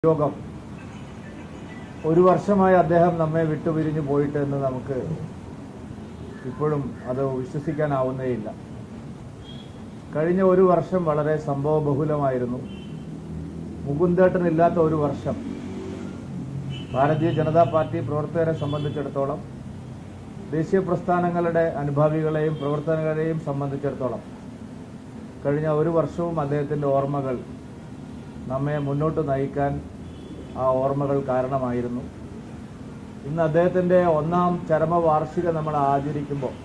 യോഗം ഒരു വർഷമായി അദ്ദേഹം നമ്മെ വിട്ടുപിരിഞ്ഞു പോയിട്ട് എന്ന് നമുക്ക് ഇപ്പോഴും അത് വിശ്വസിക്കാനാവുന്നേയില്ല കഴിഞ്ഞ ഒരു വർഷം വളരെ സംഭവബഹുലമായിരുന്നു മുകുന്ദേട്ടനില്ലാത്ത ഒരു വർഷം ഭാരതീയ ജനതാ പാർട്ടി പ്രവർത്തകരെ സംബന്ധിച്ചിടത്തോളം ദേശീയ പ്രസ്ഥാനങ്ങളുടെ അനുഭാവികളെയും പ്രവർത്തകരെയും സംബന്ധിച്ചിടത്തോളം കഴിഞ്ഞ ഒരു വർഷവും അദ്ദേഹത്തിൻ്റെ ഓർമ്മകൾ നമ്മെ മുന്നോട്ട് നയിക്കാൻ ആ ഓർമ്മകൾ കാരണമായിരുന്നു ഇന്ന് അദ്ദേഹത്തിൻ്റെ ഒന്നാം ചരമവാർഷിക നമ്മൾ ആചരിക്കുമ്പോൾ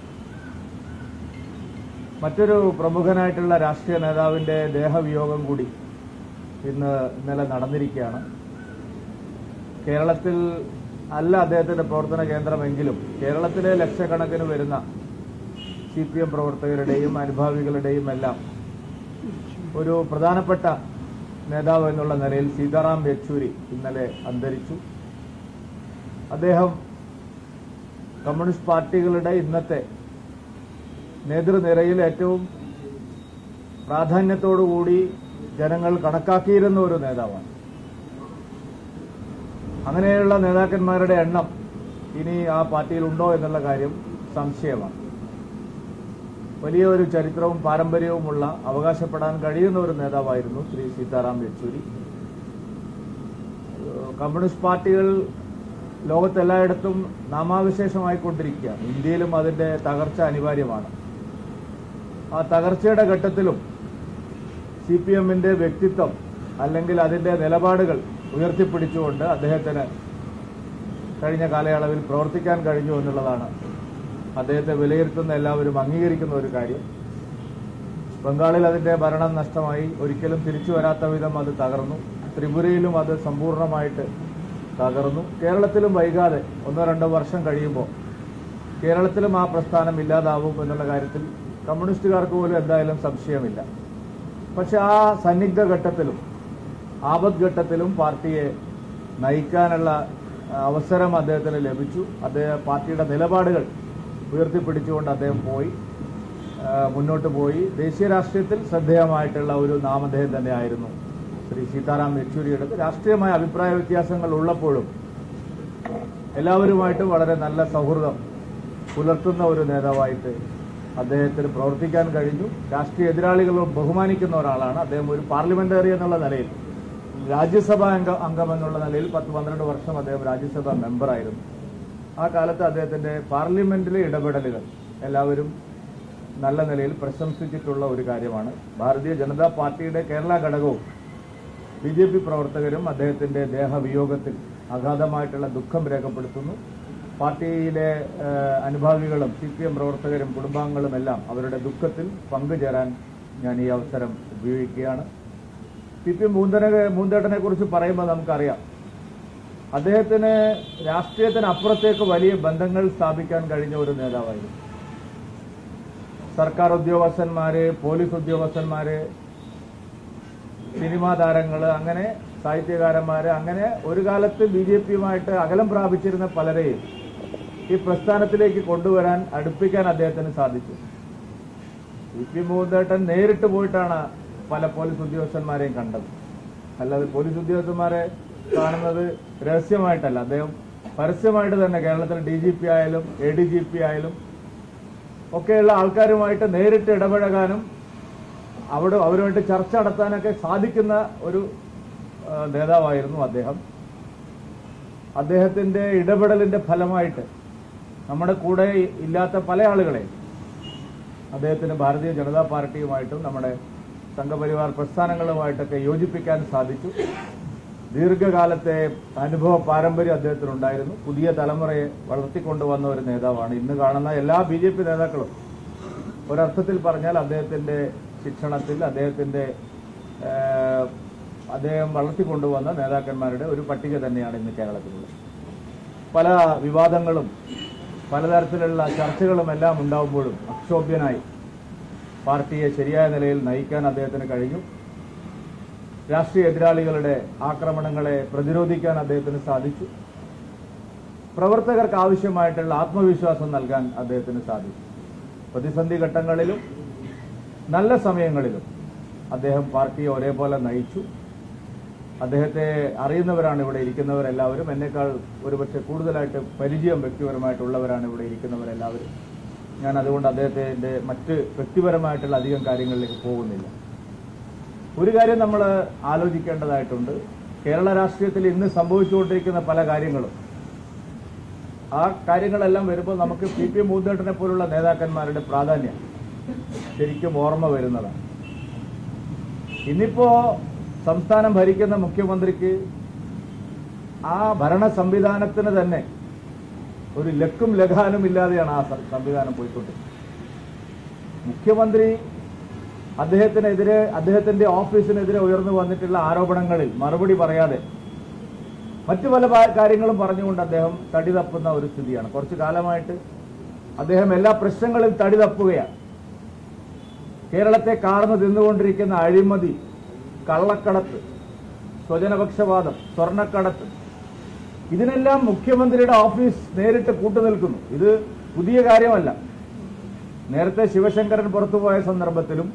മറ്റൊരു പ്രമുഖനായിട്ടുള്ള രാഷ്ട്രീയ നേതാവിൻ്റെ ദേഹവിയോഗം കൂടി ഇന്ന് ഇന്നലെ നടന്നിരിക്കുകയാണ് കേരളത്തിൽ അല്ല അദ്ദേഹത്തിൻ്റെ പ്രവർത്തന കേന്ദ്രമെങ്കിലും കേരളത്തിലെ ലക്ഷക്കണക്കിന് വരുന്ന സി പി എം പ്രവർത്തകരുടെയും അനുഭാവികളുടെയും എല്ലാം ഒരു പ്രധാനപ്പെട്ട നേതാവ് എന്നുള്ള നിലയിൽ സീതാറാം യെച്ചൂരി ഇന്നലെ അന്തരിച്ചു അദ്ദേഹം കമ്മ്യൂണിസ്റ്റ് പാർട്ടികളുടെ ഇന്നത്തെ നേതൃനിരയിൽ ഏറ്റവും പ്രാധാന്യത്തോടുകൂടി ജനങ്ങൾ കണക്കാക്കിയിരുന്ന ഒരു നേതാവാണ് അങ്ങനെയുള്ള നേതാക്കന്മാരുടെ എണ്ണം ഇനി ആ പാർട്ടിയിൽ ഉണ്ടോ എന്നുള്ള കാര്യം സംശയമാണ് വലിയ ഒരു ചരിത്രവും പാരമ്പര്യവുമുള്ള അവകാശപ്പെടാൻ കഴിയുന്ന ഒരു നേതാവായിരുന്നു ശ്രീ സീതാറാം യെച്ചൂരി ഏഹ് കമ്മ്യൂണിസ്റ്റ് പാർട്ടികൾ ലോകത്തെല്ലായിടത്തും നാമാവിശേഷമായിക്കൊണ്ടിരിക്കുകയാണ് ഇന്ത്യയിലും അതിന്റെ തകർച്ച അനിവാര്യമാണ് ആ തകർച്ചയുടെ ഘട്ടത്തിലും സി പി എമ്മിന്റെ വ്യക്തിത്വം അല്ലെങ്കിൽ അതിന്റെ നിലപാടുകൾ ഉയർത്തിപ്പിടിച്ചുകൊണ്ട് അദ്ദേഹത്തിന് കഴിഞ്ഞ കാലയളവിൽ പ്രവർത്തിക്കാൻ കഴിഞ്ഞു എന്നുള്ളതാണ് അദ്ദേഹത്തെ വിലയിരുത്തുന്ന എല്ലാവരും അംഗീകരിക്കുന്ന ഒരു കാര്യം ബംഗാളിൽ അതിന്റെ ഭരണം നഷ്ടമായി ഒരിക്കലും തിരിച്ചു വരാത്ത വിധം അത് തകർന്നു ത്രിപുരയിലും അത് സമ്പൂർണ്ണമായിട്ട് തകർന്നു കേരളത്തിലും വൈകാതെ ഒന്നോ രണ്ടോ വർഷം കഴിയുമ്പോൾ കേരളത്തിലും ആ പ്രസ്ഥാനം ഇല്ലാതാവും എന്നുള്ള കാര്യത്തിൽ കമ്മ്യൂണിസ്റ്റുകാർക്ക് പോലും എന്തായാലും സംശയമില്ല പക്ഷെ ആ സന്നിഗ്ധ ഘട്ടത്തിലും ആപത് ഘട്ടത്തിലും പാർട്ടിയെ നയിക്കാനുള്ള ആ, അവസരം അദ്ദേഹത്തിന് ലഭിച്ചു അദ്ദേഹം പാർട്ടിയുടെ നിലപാടുകൾ ഉയർത്തിപ്പിടിച്ചുകൊണ്ട് അദ്ദേഹം പോയി ആ, മുന്നോട്ട് പോയി ദേശീയ രാഷ്ട്രീയത്തിൽ ശ്രദ്ധേയമായിട്ടുള്ള ഒരു നാമധേയം തന്നെയായിരുന്നു ശ്രീ സീതാറാം യെച്ചൂരിയുടേത് രാഷ്ട്രീയമായ അഭിപ്രായ വ്യത്യാസങ്ങൾ ഉള്ളപ്പോഴും എല്ലാവരുമായിട്ടും വളരെ നല്ല സൗഹൃദം പുലർത്തുന്ന ഒരു നേതാവായിട്ട് അദ്ദേഹത്തിന് പ്രവർത്തിക്കാൻ കഴിഞ്ഞു രാഷ്ട്രീയ എതിരാളികളും ബഹുമാനിക്കുന്ന ഒരാളാണ് അദ്ദേഹം ഒരു പാർലമെന്ററി എന്നുള്ള നിലയിൽ രാജ്യസഭാ അംഗ അംഗം എന്നുള്ള നിലയിൽ പത്ത് പന്ത്രണ്ട് വർഷം അദ്ദേഹം രാജ്യസഭാ മെമ്പറായിരുന്നു ആ കാലത്ത് അദ്ദേഹത്തിന്റെ പാർലമെന്റിലെ ഇടപെടലുകൾ എല്ലാവരും നല്ല നിലയിൽ പ്രശംസിച്ചിട്ടുള്ള ഒരു കാര്യമാണ് ഭാരതീയ ജനതാ പാർട്ടിയുടെ കേരള ഘടകവും ബി ജെ പി പ്രവർത്തകരും അദ്ദേഹത്തിന്റെ ദേഹവിയോഗത്തിൽ അഗാധമായിട്ടുള്ള ദുഃഖം രേഖപ്പെടുത്തുന്നു പാർട്ടിയിലെ ഏഹ്, അനുഭാവികളും സി പി എം പ്രവർത്തകരും കുടുംബാംഗങ്ങളും എല്ലാം അവരുടെ ദുഃഖത്തിൽ പങ്കുചേരാൻ ഞാൻ ഈ അവസരം ഉപയോഗിക്കുകയാണ് സി പി എം മൂന്തനെ മൂന്തേട്ടനെ കുറിച്ച് പറയുമ്പോൾ നമുക്കറിയാം അദ്ദേഹത്തിന് രാഷ്ട്രീയത്തിന് അപ്പുറത്തേക്ക് വലിയ ബന്ധങ്ങൾ സ്ഥാപിക്കാൻ കഴിഞ്ഞ ഒരു നേതാവായിരുന്നു സർക്കാർ ഉദ്യോഗസ്ഥന്മാര് പോലീസ് ഉദ്യോഗസ്ഥന്മാര് സിനിമാ താരങ്ങള് അങ്ങനെ സാഹിത്യകാരന്മാര് അങ്ങനെ ഒരു കാലത്ത് ബി ജെ പിയുമായിട്ട് അകലം പ്രാപിച്ചിരുന്ന പലരെയും ഈ പ്രസ്ഥാനത്തിലേക്ക് കൊണ്ടുവരാൻ അടുപ്പിക്കാൻ അദ്ദേഹത്തിന് സാധിച്ചു സി പി മോഹൻദേട്ടൻ നേരിട്ട് പോയിട്ടാണ് പല പോലീസ് ഉദ്യോഗസ്ഥന്മാരെയും കണ്ടത് അല്ലാതെ പോലീസ് ഉദ്യോഗസ്ഥന്മാരെ കാണുന്നത് രഹസ്യമായിട്ടല്ല അദ്ദേഹം പരസ്യമായിട്ട് തന്നെ കേരളത്തിൽ ഡി ജി പി ആയാലും എ ഡി ജി പി ആയാലും ഒക്കെയുള്ള ആൾക്കാരുമായിട്ട് നേരിട്ട് ഇടപഴകാനും അവിടെ അവരുമായിട്ട് ചർച്ച നടത്താനൊക്കെ സാധിക്കുന്ന ഒരു ആ, നേതാവായിരുന്നു അദ്ദേഹം അദ്ദേഹത്തിന്റെ ഇടപെടലിന്റെ ഫലമായിട്ട് നമ്മുടെ കൂടെ ഇല്ലാത്ത പല ആളുകളെ അദ്ദേഹത്തിന് ഭാരതീയ ജനതാ പാർട്ടിയുമായിട്ടും നമ്മുടെ സംഘപരിവാർ പ്രസ്ഥാനങ്ങളുമായിട്ടൊക്കെ യോജിപ്പിക്കാൻ സാധിച്ചു ദീർഘകാലത്തെ അനുഭവ പാരമ്പര്യം അദ്ദേഹത്തിനുണ്ടായിരുന്നു പുതിയ തലമുറയെ വളർത്തിക്കൊണ്ടുവന്ന ഒരു നേതാവാണ് ഇന്ന് കാണുന്ന എല്ലാ ബി ജെ പി നേതാക്കളും ഒരർത്ഥത്തിൽ പറഞ്ഞാൽ അദ്ദേഹത്തിന്റെ ശിക്ഷണത്തിൽ അദ്ദേഹത്തിന്റെ ഏഹ്, അദ്ദേഹം വളർത്തിക്കൊണ്ടുവന്ന നേതാക്കന്മാരുടെ ഒരു പട്ടിക തന്നെയാണ് ഇന്ന് കേരളത്തിലുള്ളത് പല വിവാദങ്ങളും പലതരത്തിലുള്ള ചർച്ചകളും എല്ലാം ഉണ്ടാവുമ്പോഴും അക്ഷോഭ്യനായി പാർട്ടിയെ ശരിയായ നിലയിൽ നയിക്കാൻ അദ്ദേഹത്തിന് കഴിഞ്ഞു രാഷ്ട്രീയ എതിരാളികളുടെ ആക്രമണങ്ങളെ പ്രതിരോധിക്കാൻ അദ്ദേഹത്തിന് സാധിച്ചു പ്രവർത്തകർക്ക് ആവശ്യമായിട്ടുള്ള ആത്മവിശ്വാസം നൽകാൻ അദ്ദേഹത്തിന് സാധിച്ചു പ്രതിസന്ധി ഘട്ടങ്ങളിലും നല്ല സമയങ്ങളിലും അദ്ദേഹം പാർട്ടിയെ ഒരേപോലെ നയിച്ചു അദ്ദേഹത്തെ അറിയുന്നവരാണ് ഇവിടെ ഇരിക്കുന്നവരെല്ലാവരും എന്നേക്കാൾ ഒരുപക്ഷെ കൂടുതലായിട്ട് പരിചയം വ്യക്തിപരമായിട്ടുള്ളവരാണ് ഇവിടെ ഇരിക്കുന്നവരെല്ലാവരും ഞാൻ അതുകൊണ്ട് അദ്ദേഹത്തിന്റെ മറ്റ് വ്യക്തിപരമായിട്ടുള്ള അധികം കാര്യങ്ങളിലേക്ക് പോകുന്നില്ല ഒരു കാര്യം നമ്മൾ ആലോചിക്കേണ്ടതായിട്ടുണ്ട് കേരള രാഷ്ട്രീയത്തിൽ ഇന്ന് സംഭവിച്ചുകൊണ്ടിരിക്കുന്ന പല കാര്യങ്ങളും ആ കാര്യങ്ങളെല്ലാം വരുമ്പോൾ നമുക്ക് പി പി മൂന്നേട്ടനെ പോലുള്ള നേതാക്കന്മാരുടെ പ്രാധാന്യം ശരിക്കും ഓർമ്മ വരുന്നതാണ് ഇന്നിപ്പോ സംസ്ഥാനം ഭരിക്കുന്ന മുഖ്യമന്ത്രിക്ക് ആ ഭരണ സംവിധാനത്തിന് തന്നെ ഒരു ലക്കും ലഗാനും ഇല്ലാതെയാണ് ആ സ- സംവിധാനം പോയിക്കൊണ്ടിരിക്കുന്നത് മുഖ്യമന്ത്രി അദ്ദേഹത്തിനെതിരെ അദ്ദേഹത്തിന്റെ ഓഫീസിനെതിരെ ഉയർന്നു വന്നിട്ടുള്ള ആരോപണങ്ങളിൽ മറുപടി പറയാതെ മറ്റു പല പാ- കാര്യങ്ങളും പറഞ്ഞുകൊണ്ട് അദ്ദേഹം തടി തപ്പുന്ന ഒരു സ്ഥിതിയാണ് കുറച്ചു കാലമായിട്ട് അദ്ദേഹം എല്ലാ പ്രശ്നങ്ങളും തടി തപ്പുകയാണ് കേരളത്തെ കാർന്നു തിന്നുകൊണ്ടിരിക്കുന്ന അഴിമതി കള്ളക്കടത്ത് സ്വജനപക്ഷപാതം സ്വർണ്ണക്കടത്ത് ഇതിനെല്ലാം മുഖ്യമന്ത്രിയുടെ ഓഫീസ് നേരിട്ട് കൂട്ടുനിൽക്കുന്നു ഇത് പുതിയ കാര്യമല്ല നേരത്തെ ശിവശങ്കരൻ പുറത്തുപോയ സന്ദർഭത്തിലും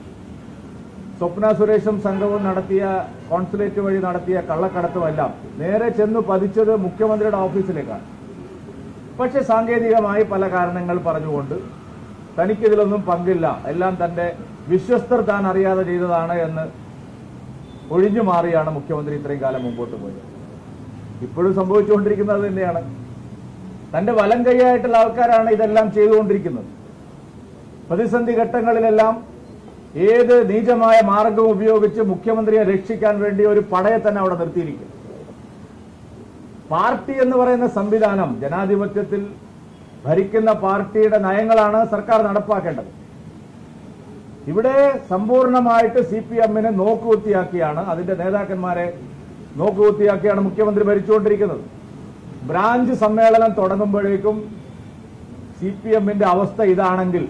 സ്വപ്ന സുരേഷും സംഘവും നടത്തിയ കോൺസുലേറ്റ് വഴി നടത്തിയ കള്ളക്കടത്തുമെല്ലാം നേരെ ചെന്നു പതിച്ചത് മുഖ്യമന്ത്രിയുടെ ഓഫീസിലേക്കാണ് പക്ഷെ സാങ്കേതികമായി പല കാരണങ്ങൾ പറഞ്ഞുകൊണ്ട് തനിക്കിതിലൊന്നും പങ്കില്ല എല്ലാം തന്റെ വിശ്വസ്തർ താൻ അറിയാതെ ചെയ്തതാണ് എന്ന് ഒഴിഞ്ഞു മാറിയാണ് മുഖ്യമന്ത്രി ഇത്രയും കാലം മുമ്പോട്ട് പോയത് ഇപ്പോഴും സംഭവിച്ചുകൊണ്ടിരിക്കുന്നത് അത് തന്നെയാണ് തന്റെ വലം കൈയായിട്ടുള്ള ആൾക്കാരാണ് ഇതെല്ലാം ചെയ്തുകൊണ്ടിരിക്കുന്നത് പ്രതിസന്ധി ഘട്ടങ്ങളിലെല്ലാം ഏത് നീചമായ മാർഗം ഉപയോഗിച്ച് മുഖ്യമന്ത്രിയെ രക്ഷിക്കാൻ വേണ്ടി ഒരു പടയെ തന്നെ അവിടെ നിർത്തിയിരിക്കും പാർട്ടി എന്ന് പറയുന്ന സംവിധാനം ജനാധിപത്യത്തിൽ ഭരിക്കുന്ന പാർട്ടിയുടെ നയങ്ങളാണ് സർക്കാർ നടപ്പാക്കേണ്ടത് ഇവിടെ സമ്പൂർണമായിട്ട് സി പി എമ്മിനെ നോക്കുകുത്തിയാക്കിയാണ് അതിന്റെ നേതാക്കന്മാരെ നോക്കുകുത്തിയാക്കിയാണ് മുഖ്യമന്ത്രി ഭരിച്ചുകൊണ്ടിരിക്കുന്നത് ബ്രാഞ്ച് സമ്മേളനം തുടങ്ങുമ്പോഴേക്കും സി പി എമ്മിന്റെ അവസ്ഥ ഇതാണെങ്കിൽ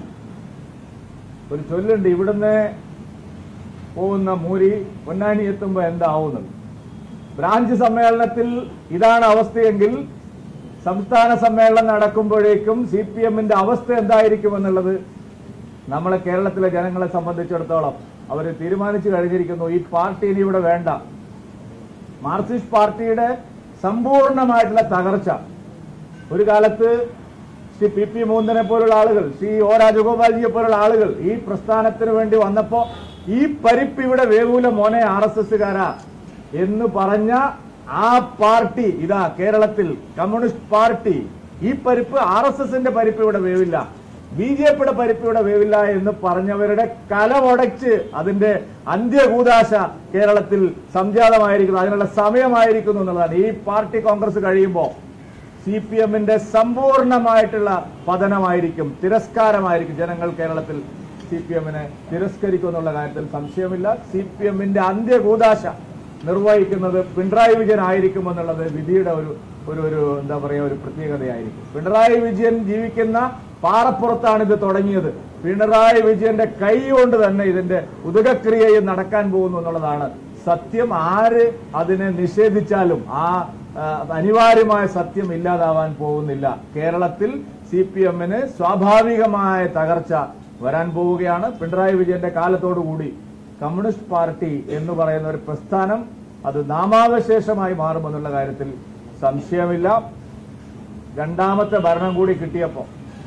ഒരു ചൊല്ലുണ്ട് ഇവിടുന്ന് പോകുന്ന മൂരി പൊന്നാനി എത്തുമ്പോ എന്താവുന്നത് ബ്രാഞ്ച് സമ്മേളനത്തിൽ ഇതാണ് അവസ്ഥയെങ്കിൽ സംസ്ഥാന സമ്മേളനം നടക്കുമ്പോഴേക്കും സി പി എമ്മിന്റെ അവസ്ഥ എന്തായിരിക്കും എന്നുള്ളത് നമ്മളെ കേരളത്തിലെ ജനങ്ങളെ സംബന്ധിച്ചിടത്തോളം അവർ തീരുമാനിച്ചു കഴിഞ്ഞിരിക്കുന്നു ഈ പാർട്ടി ഇനി ഇവിടെ വേണ്ട മാർക്സിസ്റ്റ് പാർട്ടിയുടെ സമ്പൂർണമായിട്ടുള്ള തകർച്ച ഒരു കാലത്ത് ശ്രീ പി പി മൂന്നനെ പോലുള്ള ആളുകൾ ശ്രീ ഒ രാജഗോപാൽജിയെ പോലുള്ള ആളുകൾ ഈ പ്രസ്ഥാനത്തിന് വേണ്ടി വന്നപ്പോ ഈ പരിപ്പ് ഇവിടെ വേവൂല മോനെ ആർ എസ് എസ്സുകാരാ എന്ന് പറഞ്ഞ ആ പാർട്ടി ഇതാ കേരളത്തിൽ കമ്മ്യൂണിസ്റ്റ് പാർട്ടി ഈ പരിപ്പ് ആർ എസ് എസിന്റെ പരിപ്പ് ഇവിടെ വേവില്ല ബി ജെ പിയുടെ പരിപ്പ് ഇവിടെ വേവില്ല എന്ന് പറഞ്ഞവരുടെ കലമൊടച്ച് അതിന്റെ അന്ത്യകൂതാശ കേരളത്തിൽ സംജാതമായിരിക്കുന്നു അതിനുള്ള സമയമായിരിക്കുന്നു എന്നുള്ളതാണ് ഈ പാർട്ടി കോൺഗ്രസ് കഴിയുമ്പോൾ സി പി എമ്മിന്റെ സമ്പൂർണമായിട്ടുള്ള പതനമായിരിക്കും തിരസ്കാരമായിരിക്കും ജനങ്ങൾ കേരളത്തിൽ സി പി എമ്മിനെ തിരസ്കരിക്കും എന്നുള്ള കാര്യത്തിൽ സംശയമില്ല സി പി എമ്മിന്റെ അന്ത്യകൂതാശ നിർവഹിക്കുന്നത് പിണറായി വിജയൻ ആയിരിക്കും എന്നുള്ളത് വിധിയുടെ ഒരു ഒരു ഒരു എന്താ പറയുക ഒരു പ്രത്യേകതയായിരിക്കും പിണറായി വിജയൻ ജീവിക്കുന്ന പാറപ്പുറത്താണ് ഇത് തുടങ്ങിയത് പിണറായി വിജയന്റെ കൈ കൊണ്ട് തന്നെ ഇതിന്റെ ഉദകക്രിയയും നടക്കാൻ പോകുന്നു എന്നുള്ളതാണ് സത്യം ആര് അതിനെ നിഷേധിച്ചാലും ആ ആ, അനിവാര്യമായ സത്യം ഇല്ലാതാവാൻ പോകുന്നില്ല കേരളത്തിൽ സി പി എമ്മിന് സ്വാഭാവികമായ തകർച്ച വരാൻ പോവുകയാണ് പിണറായി വിജയന്റെ കാലത്തോടുകൂടി കമ്മ്യൂണിസ്റ്റ് പാർട്ടി എന്ന് പറയുന്ന ഒരു പ്രസ്ഥാനം അത് നാമാവശേഷമായി മാറുമെന്നുള്ള കാര്യത്തിൽ സംശയമില്ല രണ്ടാമത്തെ ഭരണം കൂടി കിട്ടിയപ്പോൾ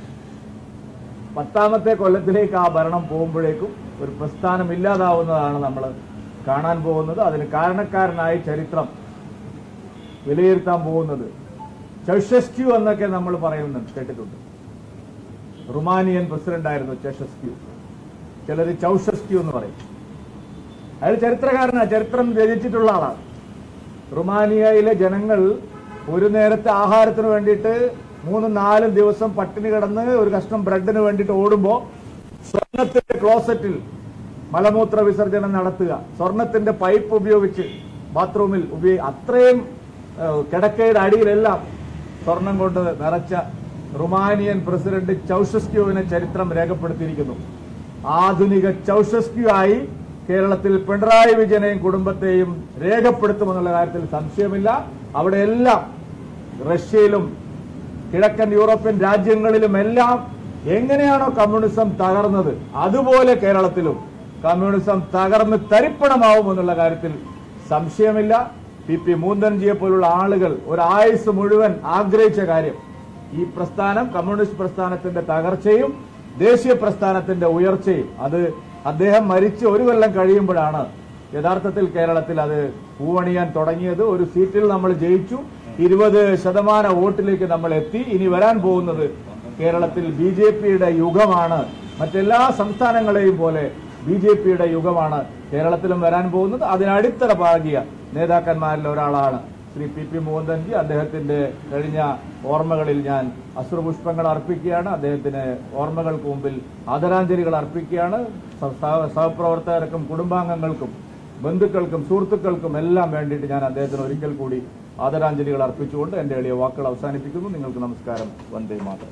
പത്താമത്തെ കൊല്ലത്തിലേക്ക് ആ ഭരണം പോകുമ്പോഴേക്കും ഒരു പ്രസ്ഥാനം ഇല്ലാതാവുന്നതാണ് നമ്മൾ കാണാൻ പോകുന്നത് അതിന് കാരണക്കാരനായി ചരിത്രം വിലയിരുത്താൻ പോകുന്നത് ചൗഷസ്ക്യൂ എന്നൊക്കെ നമ്മൾ പറയുന്നുണ്ട് കേട്ടിട്ടുണ്ട് റുമാനിയൻ പ്രസിഡന്റ് ആയിരുന്നു ചഷസ്ക്യൂ ചിലർ ചൗഷസ്ക്യൂ എന്ന് പറയും അയാൾ ചരിത്രകാരനാണ് ചരിത്രം രചിച്ചിട്ടുള്ള ആളാണ് റുമാനിയയിലെ ജനങ്ങൾ ഒരു നേരത്തെ ആഹാരത്തിന് വേണ്ടിയിട്ട് മൂന്നും നാലും ദിവസം പട്ടിണി കിടന്ന് ഒരു കഷ്ണം ബ്രെഡിന് വേണ്ടിയിട്ട് ഓടുമ്പോൾ സ്വർണത്തിന്റെ ക്ലോസറ്റിൽ മലമൂത്ര വിസർജനം നടത്തുക സ്വർണത്തിന്റെ പൈപ്പ് ഉപയോഗിച്ച് ബാത്റൂമിൽ ഉപയോഗി അത്രയും ഏഹ്, കിടക്കയുടെ അടിയിലെല്ലാം സ്വർണം കൊണ്ട് നിറച്ച റുമാനിയൻ പ്രസിഡന്റ് ചൗഷസ്ക്യുവിനെ ചരിത്രം രേഖപ്പെടുത്തിയിരിക്കുന്നു ആധുനിക ചൗഷസ്ക്യു ആയി കേരളത്തിൽ പിണറായി വിജയനെയും കുടുംബത്തെയും രേഖപ്പെടുത്തുമെന്നുള്ള കാര്യത്തിൽ സംശയമില്ല അവിടെയെല്ലാം റഷ്യയിലും കിഴക്കൻ യൂറോപ്യൻ രാജ്യങ്ങളിലുമെല്ലാം എങ്ങനെയാണോ കമ്മ്യൂണിസം തകർന്നത് അതുപോലെ കേരളത്തിലും കമ്മ്യൂണിസം തകർന്ന് തരിപ്പണമാവും എന്നുള്ള കാര്യത്തിൽ സംശയമില്ല പി പി മൂന്തൻജിയെ പോലുള്ള ആളുകൾ ഒരു ആയുസ് മുഴുവൻ ആഗ്രഹിച്ച കാര്യം ഈ പ്രസ്ഥാനം കമ്മ്യൂണിസ്റ്റ് പ്രസ്ഥാനത്തിന്റെ തകർച്ചയും ദേശീയ പ്രസ്ഥാനത്തിന്റെ ഉയർച്ചയും അത് അദ്ദേഹം മരിച്ച് ഒരു കൊല്ലം കഴിയുമ്പോഴാണ് യഥാർത്ഥത്തിൽ കേരളത്തിൽ അത് പൂവണിയാൻ തുടങ്ങിയത് ഒരു സീറ്റിൽ നമ്മൾ ജയിച്ചു ഇരുപത് ശതമാനം വോട്ടിലേക്ക് നമ്മൾ എത്തി ഇനി വരാൻ പോകുന്നത് കേരളത്തിൽ ബി ജെ പിയുടെ യുഗമാണ് മറ്റെല്ലാ സംസ്ഥാനങ്ങളെയും പോലെ ബി ജെ പിയുടെ യുഗമാണ് കേരളത്തിലും വരാൻ പോകുന്നത് അതിന് അടിത്തറ പാകിയ നേതാക്കന്മാരിൽ ഒരാളാണ് ശ്രീ പി പി മോഹൻജി അദ്ദേഹത്തിന്റെ കഴിഞ്ഞ ഓർമ്മകളിൽ ഞാൻ അശ്രുപുഷ്പങ്ങൾ അർപ്പിക്കുകയാണ് അദ്ദേഹത്തിന് ഓർമ്മകൾക്ക് മുമ്പിൽ ആദരാഞ്ജലികൾ അർപ്പിക്കുകയാണ് സഹ- സഹ- സഹപ്രവർത്തകർക്കും കുടുംബാംഗങ്ങൾക്കും ബന്ധുക്കൾക്കും സുഹൃത്തുക്കൾക്കും എല്ലാം വേണ്ടിയിട്ട് ഞാൻ അദ്ദേഹത്തിന് ഒരിക്കൽ കൂടി ആദരാഞ്ജലികൾ അർപ്പിച്ചുകൊണ്ട് എന്റെ എളിയ വാക്കുകൾ അവസാനിപ്പിക്കുന്നു നിങ്ങൾക്ക് നമസ്കാരം വന്ദേ മാതരം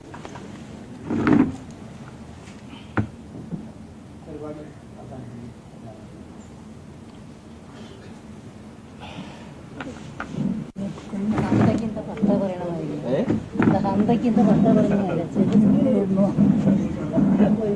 ಹಂತಕ್ಕಿಂತ ಪಕ್ಕ ಪರಿಣಾಮ ಇದೆ ಹಂತಕ್ಕಿಂತ ಪಕ್ಕ ಪರಿಣಾಮ ಇದೆ